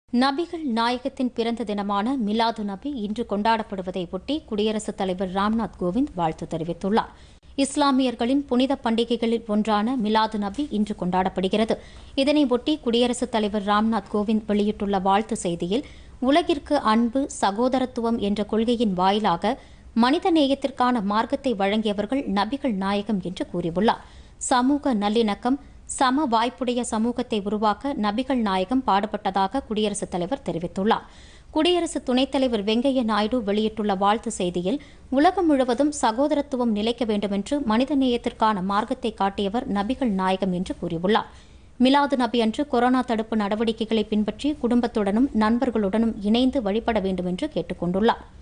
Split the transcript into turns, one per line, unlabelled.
நபிகள் நாயகத்தின் பிறந்த தினமான மிலாது நபி இன்று கொண்டாடப்படுவதை ஒட்டி குடியரசுத் தலைவர் ராம்நாத் கோவிந்த் வாழ்த்து தெரிவித்துள்ளார் இஸ்லாமியர்களின் புனித பண்டிகைகளில் ஒன்றான மிலாது நபி இன்று கொண்டாடப்படுகிறது இதனை ஒட்டி குடியரசுத் தலைவர் ராம்நாத் கோவிந்த் வெளியிட்டுள்ள வாழ்த்து செய்தியில் உலகிற்கு அன்பு சகோதரத்துவம் என்ற கொள்கையின் வாயிலாக மனித நேயத்திற்கான மார்க்கத்தை வழங்கியவர்கள் நபிகள் நாயகம் என்று கூறியுள்ளார் சமூக நல்லிணக்கம் சம வாய்ப்புடைய சமூகத்தை உருவாக்க நபிகள் நாயகம் பாடுபட்டதாக குடியரசுத் தலைவர் தெரிவித்துள்ளார் குடியரசு துணைத் தலைவர் வெங்கையா நாயுடு வெளியிட்டுள்ள வாழ்த்து செய்தியில் உலகம் முழுவதும் சகோதரத்துவம் நிலைக்க வேண்டுமென்று மனித நேயத்திற்கான மார்க்கத்தை காட்டியவர் நபிகள் நாயகம் என்று கூறியுள்ளார் மிலாது நபி அன்று கொரோனா தடுப்பு நடவடிக்கைகளை பின்பற்றி குடும்பத்துடனும் நண்பர்களுடனும் இணைந்து வழிபட வேண்டும் என்று கேட்டுக் கொண்டுள்ளார்